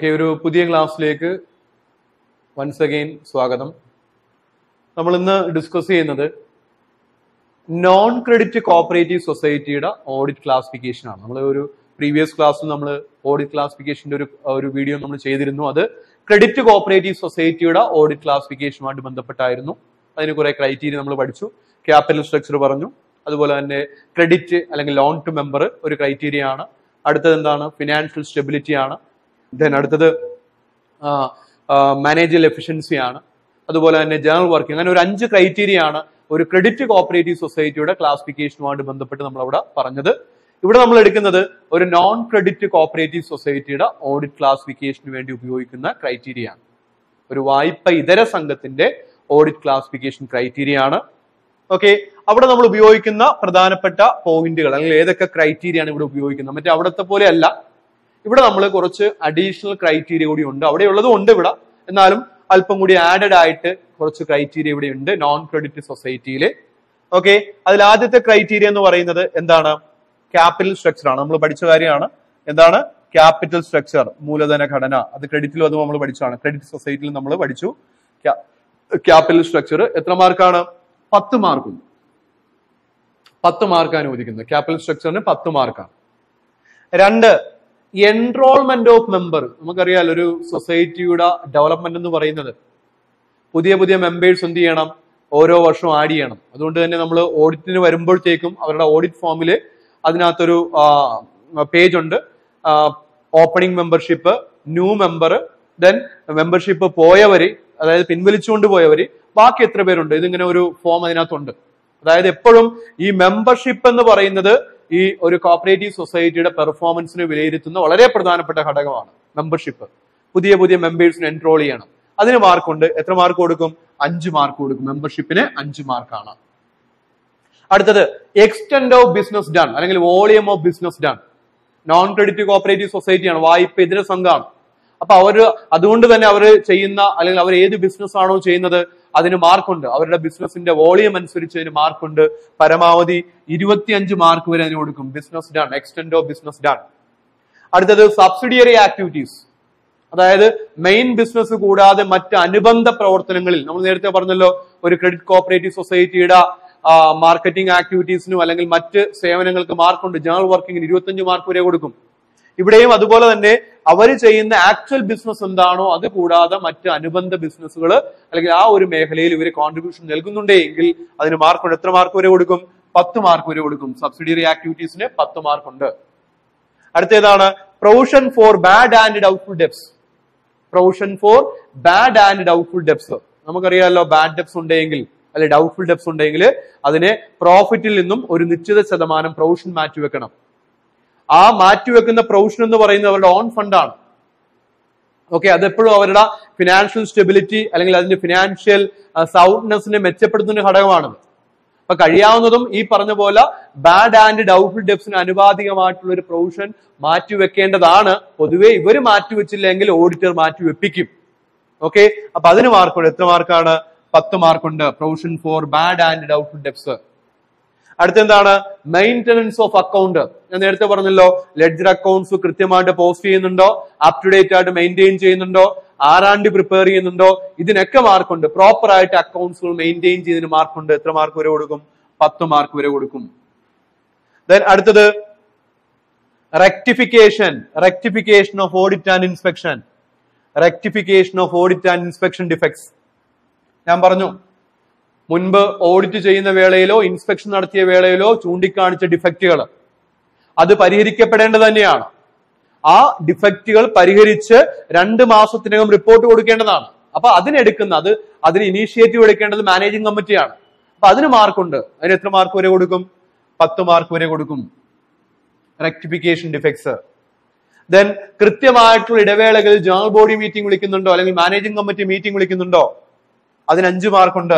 okay ഒരു പുതിയ ക്ലാസ്സിലേക്ക് വൺസ് അഗെയിൻ സ്വാഗതം നമ്മൾ ഇന്ന് ഡിസ്കസ് ചെയ്യുന്നത് നോൺ ക്രെഡിറ്റ് കോപ്പറേറ്റീവ് സൊസൈറ്റിയുടെ ഓഡിറ്റ് ക്ലാസിഫിക്കേഷൻ ആണ് നമ്മൾ ഒരു പ്രീവിയസ് ക്ലാസ്സിൽ നമ്മൾ ഓഡിറ്റ് ക്ലാസിഫിക്കേഷന്റെ ഒരു ഒരു വീഡിയോ നമ്മൾ ചെയ്തിരുന്നു അത് ക്രെഡിറ്റ് കോപ്പറേറ്റീവ് സൊസൈറ്റിയുടെ ഓഡിറ്റ് ക്ലാസിഫിക്കേഷനുമായിട്ട് ബന്ധപ്പെട്ടായിരുന്നു അതിന് കുറെ ക്രൈറ്റീരിയ നമ്മൾ പഠിച്ചു ക്യാപിറ്റൽ സ്ട്രക്ചർ പറഞ്ഞു അതുപോലെ തന്നെ ക്രെഡിറ്റ് അല്ലെങ്കിൽ ലോൺ ടു മെമ്പർ ഒരു ക്രൈറ്റീരിയ ആണ് അടുത്തത് എന്താണ് ഫിനാൻഷ്യൽ സ്റ്റെബിലിറ്റി ആണ് ദെൻ അടുത്തത് മാനേജൽ എഫിഷ്യൻസി ആണ് അതുപോലെ തന്നെ ജനറൽ വർക്കിംഗ് അങ്ങനെ ഒരു അഞ്ച് ക്രൈറ്റീരിയ ആണ് ഒരു ക്രെഡിറ്റ് കോപ്പറേറ്റീവ് സൊസൈറ്റിയുടെ ക്ലാസിഫിക്കേഷനുമായിട്ട് ബന്ധപ്പെട്ട് നമ്മൾ അവിടെ പറഞ്ഞത് ഇവിടെ നമ്മൾ എടുക്കുന്നത് ഒരു നോൺ ക്രെഡിറ്റ് കോപ്പറേറ്റീവ് സൊസൈറ്റിയുടെ ഓഡിറ്റ് ക്ലാസിഫിക്കേഷന് വേണ്ടി ഉപയോഗിക്കുന്ന ക്രൈറ്റീരിയ ആണ് ഒരു വായ്പ ഇതര സംഘത്തിന്റെ ഓഡിറ്റ് ക്ലാസിഫിക്കേഷൻ ക്രൈറ്റീരിയ ആണ് ഓക്കെ അവിടെ നമ്മൾ ഉപയോഗിക്കുന്ന പ്രധാനപ്പെട്ട പോയിന്റുകൾ അല്ലെങ്കിൽ ഏതൊക്കെ ക്രൈറ്റീരിയ ആണ് ഇവിടെ ഉപയോഗിക്കുന്നത് മറ്റേ അവിടുത്തെ പോലെ അല്ല ഇവിടെ നമ്മൾ കുറച്ച് അഡീഷണൽ ക്രൈറ്റീരിയ കൂടി ഉണ്ട് അവിടെ ഉള്ളതും ഉണ്ട് ഇവിടെ എന്നാലും അല്പം കൂടി ആഡഡ് ആയിട്ട് കുറച്ച് ക്രൈറ്റീരിയ ഇവിടെ ഉണ്ട് നോൺ ക്രെഡിറ്റ് സൊസൈറ്റിയിൽ ഓക്കെ അതിൽ ആദ്യത്തെ ക്രൈറ്റീരിയ എന്ന് പറയുന്നത് എന്താണ് ക്യാപിറ്റൽ സ്ട്രക്ചർ ആണ് നമ്മൾ പഠിച്ച കാര്യമാണ് എന്താണ് ക്യാപിറ്റൽ സ്ട്രക്ചർ മൂലധന ഘടന അത് ക്രെഡിറ്റിലും അത് നമ്മൾ പഠിച്ചതാണ് ക്രെഡിറ്റ് സൊസൈറ്റിയിൽ നമ്മൾ പഠിച്ചു ക്യാപിറ്റൽ സ്ട്രക്ചർ എത്ര മാർക്കാണ് പത്ത് മാർക്കും പത്ത് മാർക്ക് അനുവദിക്കുന്നത് ക്യാപിറ്റൽ സ്ട്രക്ചറിന് പത്ത് മാർക്കാണ് രണ്ട് എൻറോൾമെന്റ് ഓഫ് മെമ്പർ നമുക്കറിയാലോ ഒരു സൊസൈറ്റിയുടെ ഡെവലപ്മെന്റ് എന്ന് പറയുന്നത് പുതിയ പുതിയ മെമ്പേഴ്സ് എന്ത് ചെയ്യണം ഓരോ വർഷവും ആഡ് ചെയ്യണം അതുകൊണ്ട് തന്നെ നമ്മൾ ഓഡിറ്റിന് വരുമ്പോഴത്തേക്കും അവരുടെ ഓഡിറ്റ് ഫോമിൽ അതിനകത്തൊരു പേജ് ഉണ്ട് opening membership new member then membership പോയവര് അതായത് പിൻവലിച്ചുകൊണ്ട് പോയവര് ബാക്കി എത്ര പേരുണ്ട് ഇതിങ്ങനെ ഒരു ഫോം അതിനകത്തുണ്ട് അതായത് എപ്പോഴും ഈ മെമ്പർഷിപ്പ് എന്ന് പറയുന്നത് ഈ ഒരു കോപ്പറേറ്റീവ് സൊസൈറ്റിയുടെ പെർഫോമൻസിനെ വിലയിരുത്തുന്ന വളരെ പ്രധാനപ്പെട്ട ഘടകമാണ് മെമ്പർഷിപ്പ് പുതിയ പുതിയ മെമ്പേഴ്സിന് എൻറോൾ ചെയ്യണം അതിന് മാർക്കുണ്ട് എത്ര മാർക്ക് കൊടുക്കും അഞ്ച് മാർക്ക് കൊടുക്കും മെമ്പർഷിപ്പിന് അഞ്ച് മാർക്കാണ് അടുത്തത് എക്സ്റ്റെൻഡ് ഓഫ് ബിസിനസ് ഡൺ അല്ലെങ്കിൽ volume of business done non credit cooperative സൊസൈറ്റിയാണ് വായ്പ ഇതര സംഘമാണ് അപ്പൊ അവര് അതുകൊണ്ട് തന്നെ അവർ ചെയ്യുന്ന അല്ലെങ്കിൽ അവർ ഏത് ബിസിനസ് ആണോ ചെയ്യുന്നത് അതിന് മാർക്കുണ്ട് അവരുടെ ബിസിനസിന്റെ വോളിയം അനുസരിച്ച് അതിന് മാർക്കുണ്ട് പരമാവധി ഇരുപത്തിയഞ്ച് മാർക്ക് വരെ അതിന് കൊടുക്കും business done extend of business done അടുത്തത് സബ്സിഡിയറി ആക്ടിവിറ്റീസ് അതായത് മെയിൻ ബിസിനസ് കൂടാതെ മറ്റ് അനുബന്ധ പ്രവർത്തനങ്ങളിൽ നമ്മൾ നേരത്തെ പറഞ്ഞല്ലോ ഒരു ക്രെഡിറ്റ് കോപ്പറേറ്റീവ് സൊസൈറ്റിയുടെ മാർക്കറ്റിംഗ് ആക്ടിവിറ്റീസിനും അല്ലെങ്കിൽ മറ്റ് സേവനങ്ങൾക്ക് മാർക്കുണ്ട് ജനറൽ വർക്കിംഗിന് ഇരുപത്തഞ്ച് മാർക്ക് വരെ കൊടുക്കും ഇവിടെയും അതുപോലെ തന്നെ അവർ ചെയ്യുന്ന ആക്ച്വൽ ബിസിനസ് എന്താണോ അത് കൂടാതെ മറ്റ് അനുബന്ധ ബിസിനസ്സുകൾ അല്ലെങ്കിൽ ആ ഒരു മേഖലയിൽ ഇവർ കോൺട്രിബ്യൂഷൻ നൽകുന്നുണ്ടേ എങ്കിൽ അതിന് മാർക്കുണ്ട് എത്ര മാർക്ക് വരെ കൊടുക്കും പത്ത് മാർക്ക് വരെ കൊടുക്കും സബ്സിഡിയറി ആക്ടിവിറ്റീസിന് പത്ത് മാർക്കുണ്ട് അടുത്തേതാണ് provision for bad and doubtful debts provision for bad and doubtful debts നമുക്കറിയാമല്ലോ ബാഡ് ഡെപ്സ് ഉണ്ടെങ്കിൽ അല്ലെ ഡൗട്ട്ഫുൾ ഡെപ്സ് ഉണ്ടെങ്കിൽ അതിനെ പ്രോഫിറ്റിൽ നിന്നും ഒരു നിശ്ചിത ശതമാനം പ്രൊവിഷൻ മാറ്റിവെക്കണം ആ മാറ്റിവെക്കുന്ന പ്രൊവിഷൻ എന്ന് പറയുന്നത് അവരുടെ ഓൺ ഫണ്ടാണ് ഓക്കെ അതെപ്പോഴും അവരുടെ ഫിനാൻഷ്യൽ സ്റ്റെബിലിറ്റി അല്ലെങ്കിൽ അതിന്റെ ഫിനാൻഷ്യൽ സൗണ്ട്നെസ്സിനെ മെച്ചപ്പെടുത്തുന്ന ഘടകമാണത് അപ്പൊ കഴിയാവുന്നതും ഈ പറഞ്ഞ പോലെ ബാഡ് ആൻഡ് ഡൗട്ട്ഫുൾ ഡെപ്സിന് അനുപാതികമായിട്ടുള്ള ഒരു പ്രൊവിഷൻ മാറ്റിവെക്കേണ്ടതാണ് പൊതുവെ ഇവർ മാറ്റിവെച്ചില്ലെങ്കിൽ ഓഡിറ്റർ മാറ്റിവെപ്പിക്കും ഓക്കെ അപ്പൊ അതിന് മാർക്കുണ്ട് എത്ര മാർക്കാണ് പത്ത് മാർക്കുണ്ട് provision for bad and doubtful debts അടുത്തെന്താണ് മെയിൻ്റനൻസ് ഓഫ് അക്കൗണ്ട് ഞാൻ നേരത്തെ പറഞ്ഞല്ലോ ലെഡ്ജർ അക്കൗണ്ട്സ് കൃത്യമായിട്ട് പോസ്റ്റ് ചെയ്യുന്നുണ്ടോ അപ് ടു ഡേറ്റ് ആയിട്ട് മെയിൻറ്റെയിൻ ചെയ്യുന്നുണ്ടോ ആറാണ്ടി പ്രിപ്പയർ ചെയ്യുന്നുണ്ടോ ഇതിനൊക്കെ മാർക്കുണ്ട് പ്രോപ്പർ ആയിട്ട് അക്കൗണ്ട്സുകൾ മെയിൻറ്റെയിൻ ചെയ്തതിന് മാർക്കുണ്ട് എത്ര മാർക്ക് വരെ കൊടുക്കും പത്ത് മാർക്ക് വരെ കൊടുക്കും ദെൻ അടുത്തത് rectification rectification of audit and inspection rectification of audit and inspection defects ഞാൻ പറഞ്ഞു മുൻപ് ഓഡിറ്റ് ചെയ്യുന്ന വേളയിലോ ഇൻസ്പെക്ഷൻ നടത്തിയ വേളയിലോ ചൂണ്ടിക്കാണിച്ച ഡിഫക്റ്റുകൾ അത് പരിഹരിക്കപ്പെടേണ്ടത് തന്നെയാണ് ആ ഡിഫക്റ്റുകൾ പരിഹരിച്ച് രണ്ട് മാസത്തിനകം റിപ്പോർട്ട് കൊടുക്കേണ്ടതാണ് അപ്പൊ അതിനെടുക്കുന്ന അത് അതിന് ഇനീഷ്യേറ്റീവ് എടുക്കേണ്ടത് മാനേജിംഗ് കമ്മിറ്റിയാണ് അപ്പൊ അതിന് മാർക്കുണ്ട് അതിന് എത്ര മാർക്ക് വരെ കൊടുക്കും പത്ത് മാർക്ക് വരെ കൊടുക്കും റെക്ടിഫിക്കേഷൻ ഡിഫക്ട്സ് ദെൻ കൃത്യമായിട്ടുള്ള ഇടവേളകളിൽ ജനറൽ ബോഡി മീറ്റിംഗ് വിളിക്കുന്നുണ്ടോ അല്ലെങ്കിൽ മാനേജിംഗ് കമ്മിറ്റി മീറ്റിംഗ് വിളിക്കുന്നുണ്ടോ അതിന് അഞ്ച് മാർക്കുണ്ട്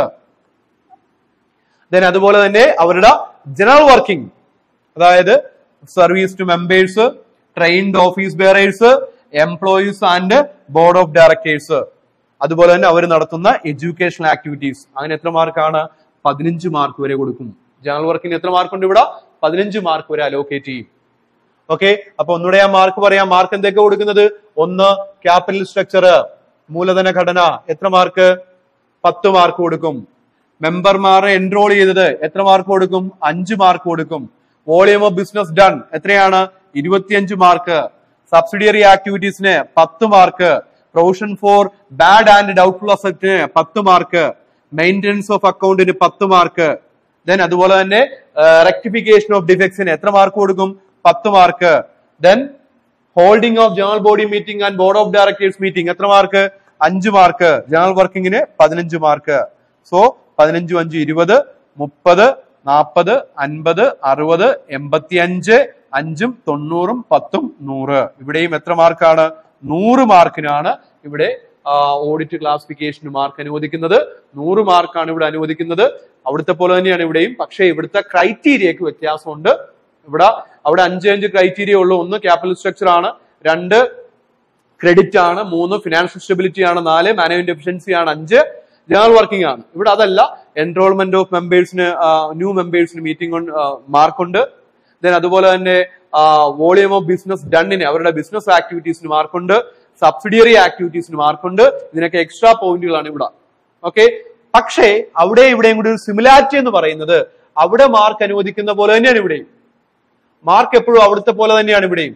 ദെൻ അതുപോലെ തന്നെ അവരുടെ ജനറൽ വർക്കിംഗ് അതായത് service to members trained office bearers employees and board of directors അതുപോലെ തന്നെ അവർ നടത്തുന്ന എഡ്യൂക്കേഷണൽ ആക്ടിവിറ്റീസ് അതിന് എത്ര മാർക്കാണ് പതിനഞ്ച് മാർക്ക് വരെ കൊടുക്കും ജനറൽ വർക്കിന് എത്ര മാർക്കുണ്ട് ഇവിടെ പതിനഞ്ച് മാർക്ക് വരെ അലോക്കേറ്റ് ചെയ്യും ഓക്കെ അപ്പൊ ഒന്നുകൂടെ ആ മാർക്ക് പറയാം മാർക്ക് എന്തൊക്കെ കൊടുക്കുന്നത് ഒന്ന് ക്യാപിറ്റൽ സ്ട്രക്ചർ മൂലധന ഘടന എത്ര മാർക്ക് പത്ത് മാർക്ക് കൊടുക്കും മെമ്പർമാരെ എൻറോൾ ചെയ്തത് എത്ര മാർക്ക് കൊടുക്കും അഞ്ച് മാർക്ക് കൊടുക്കും വോളിയം ഓഫ് ബിസിനസ് ഡൺ എത്രയാണ് ഇരുപത്തിയഞ്ച് മാർക്ക് സബ്സിഡിയറി ആക്ടിവിറ്റീസിന് പത്ത് mark provision for bad and doubtful അസറ്റിന് പത്ത് മാർക്ക് മെയിൻ്റനൻസ് ഓഫ് അക്കൗണ്ടിന് പത്ത് മാർക്ക് ദെൻ അതുപോലെ തന്നെ റെക്ടിഫിക്കേഷൻ ഓഫ് ഡിഫക്ട്സിന് എത്ര മാർക്ക് കൊടുക്കും പത്ത് mark then holding of general body meeting and board of directors meeting എത്ര മാർക്ക് അഞ്ച് മാർക്ക് ജനറൽ വർക്കിങ്ങിന് പതിനഞ്ച് മാർക്ക് സോ പതിനഞ്ചും അഞ്ച് ഇരുപത് മുപ്പത് നാൽപ്പത് അൻപത് അറുപത് എൺപത്തി അഞ്ച് അഞ്ചും തൊണ്ണൂറും പത്തും നൂറ് ഇവിടെയും എത്ര മാർക്കാണ് നൂറ് മാർക്കിനാണ് ഇവിടെ ഓഡിറ്റ് ക്ലാസിഫിക്കേഷൻ മാർക്ക് അനുവദിക്കുന്നത് നൂറ് മാർക്കാണ് ഇവിടെ അനുവദിക്കുന്നത് അവിടുത്തെ പോലെ തന്നെയാണ് ഇവിടെയും പക്ഷേ ഇവിടുത്തെ ക്രൈറ്റീരിയക്ക് വ്യത്യാസമുണ്ട് ഇവിടെ അവിടെ അഞ്ച് അഞ്ച് ക്രൈറ്റീരിയ ഉള്ളൂ ഒന്ന് ക്യാപിറ്റൽ സ്ട്രക്ചർ ആണ് രണ്ട് ക്രെഡിറ്റ് ആണ് മൂന്ന് ഫിനാൻഷ്യൽ സ്റ്റെബിലിറ്റി ആണ് നാല് മാനേജ്മെന്റ് എഫിഷ്യൻസി ആണ് അഞ്ച് ജനറൽ വർക്കിംഗ് ആണ് ഇവിടെ അതല്ല എൻറോൾമെന്റ് ഓഫ് മെമ്പേഴ്സിന് ന്യൂ മെമ്പേഴ്സിന് മീറ്റിംഗ് മാർക്കുണ്ട് ദെൻ അതുപോലെ തന്നെ വോളിയം ഓഫ് ബിസിനസ് ഡണ്ണിന് അവരുടെ ബിസിനസ് ആക്ടിവിറ്റീസിന് മാർക്കുണ്ട് സബ്സിഡിയറി ആക്ടിവിറ്റീസിന് മാർക്കുണ്ട് ഇതിനൊക്കെ എക്സ്ട്രാ പോയിന്റുകളാണ് ഇവിടെ ഓക്കെ പക്ഷേ അവിടെ ഇവിടെയും കൂടി ഒരു സിമിലാരിറ്റി എന്ന് പറയുന്നത് അവിടെ മാർക്ക് അനുവദിക്കുന്ന പോലെ തന്നെയാണ് ഇവിടെയും മാർക്ക് എപ്പോഴും അവിടുത്തെ പോലെ തന്നെയാണ് ഇവിടെയും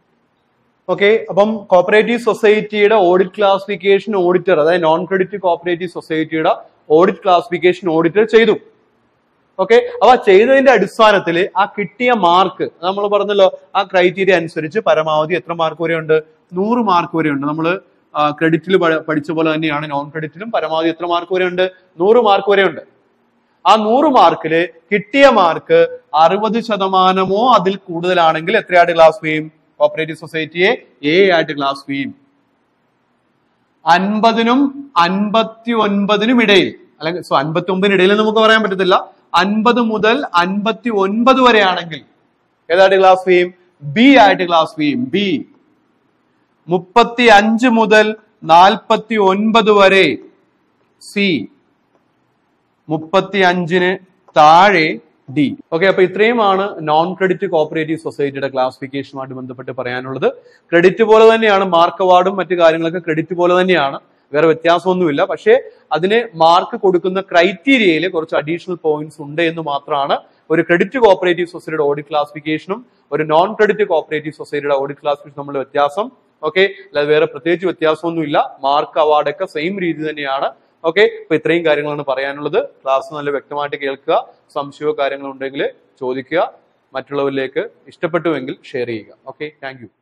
ഓക്കെ അപ്പം കോപ്പറേറ്റീവ് സൊസൈറ്റിയുടെ ഓഡിറ്റ് ക്ലാസിഫിക്കേഷൻ ഓഡിറ്റർ അതായത് നോൺ ക്രെഡിറ്റ് കോപ്പറേറ്റീവ് സൊസൈറ്റിയുടെ ഓഡിറ്റ് ക്ലാസിഫിക്കേഷൻ ഓഡിറ്റർ ചെയ്തു ഓക്കെ അപ്പൊ ആ ചെയ്തതിന്റെ അടിസ്ഥാനത്തിൽ ആ കിട്ടിയ മാർക്ക് നമ്മൾ പറഞ്ഞല്ലോ ആ ക്രൈറ്റീരിയ അനുസരിച്ച് പരമാവധി എത്ര മാർക്ക് വരെ ഉണ്ട് നൂറ് മാർക്ക് വരെ ഉണ്ട് നമ്മൾ ക്രെഡിറ്റിൽ പഠിച്ച പോലെ തന്നെയാണ് നോൺ ക്രെഡിറ്റിലും പരമാവധി എത്ര മാർക്ക് വരെ ഉണ്ട് നൂറ് മാർക്ക് വരെ ഉണ്ട് ആ നൂറ് മാർക്കില് കിട്ടിയ മാർക്ക് അറുപത് ശതമാനമോ അതിൽ കൂടുതലാണെങ്കിൽ എത്രയായിട്ട് ക്ലാസ് ചെയ്യും കോപ്പറേറ്റീവ് സൊസൈറ്റിയെ എ ആയിട്ട് ക്ലാസ് ചെയ്യും അൻപതിനും അൻപത്തി ഒൻപതിനും ഇടയിൽ അല്ലെങ്കിൽ സോ അൻപത്തി ഒമ്പതിന് ഇടയിൽ നമുക്ക് പറയാൻ പറ്റത്തില്ല അൻപത് മുതൽ അൻപത്തി ഒൻപത് വരെ ആണെങ്കിൽ ഏതായിട്ട് ക്ലാസ് ചെയ്യും ബി ആയിട്ട് ക്ലാസ് ചെയ്യും ബി മുപ്പത്തി അഞ്ച് മുതൽ നാൽപ്പത്തി ഒൻപത് വരെ സി മുപ്പത്തി അഞ്ചിന് താഴെ ഡി ഓക്കെ അപ്പൊ ഇത്രയുമാണ് നോൺ ക്രെഡിറ്റ് കോപ്പറേറ്റീവ് സൊസൈറ്റിയുടെ ക്ലാസിഫിക്കേഷനുമായിട്ട് ബന്ധപ്പെട്ട് പറയാനുള്ളത് ക്രെഡിറ്റ് പോലെ തന്നെയാണ് മാർക്ക് അവാർഡും മറ്റു കാര്യങ്ങളൊക്കെ ക്രെഡിറ്റ് പോലെ തന്നെയാണ് വേറെ വ്യത്യാസമൊന്നുമില്ല പക്ഷേ അതിന് മാർക്ക് കൊടുക്കുന്ന ക്രൈറ്റീരിയയിൽ കുറച്ച് അഡീഷണൽ പോയിന്റ്സ് ഉണ്ട് എന്ന് മാത്രമാണ് ഒരു ക്രെഡിറ്റ് കോപ്പറേറ്റീവ് സൊസൈറ്റിയുടെ ഓഡിറ്റ് ക്ലാസിഫിക്കേഷനും ഒരു നോൺ ക്രെഡിറ്റ് കോപ്പറേറ്റീവ് സൊസൈറ്റിയുടെ ഓഡിറ്റ് ക്ലാസിഫിക്കേഷൻ തമ്മിലുള്ള വ്യത്യാസം ഓക്കെ അല്ലാതെ വേറെ പ്രത്യേകിച്ച് വ്യത്യാസമൊന്നുമില്ല മാർക്ക് അവാർഡൊക്കെ സെയിം രീതി തന്നെയാണ് ഓക്കെ അപ്പൊ ഇത്രയും കാര്യങ്ങളാണ് പറയാനുള്ളത് ക്ലാസ് നല്ല വ്യക്തമായിട്ട് കേൾക്കുക സംശയമോ കാര്യങ്ങളോ ഉണ്ടെങ്കിൽ ചോദിക്കുക മറ്റുള്ളവരിലേക്ക് ഇഷ്ടപ്പെട്ടുവെങ്കിൽ ഷെയർ ചെയ്യുക ഓക്കെ താങ്ക്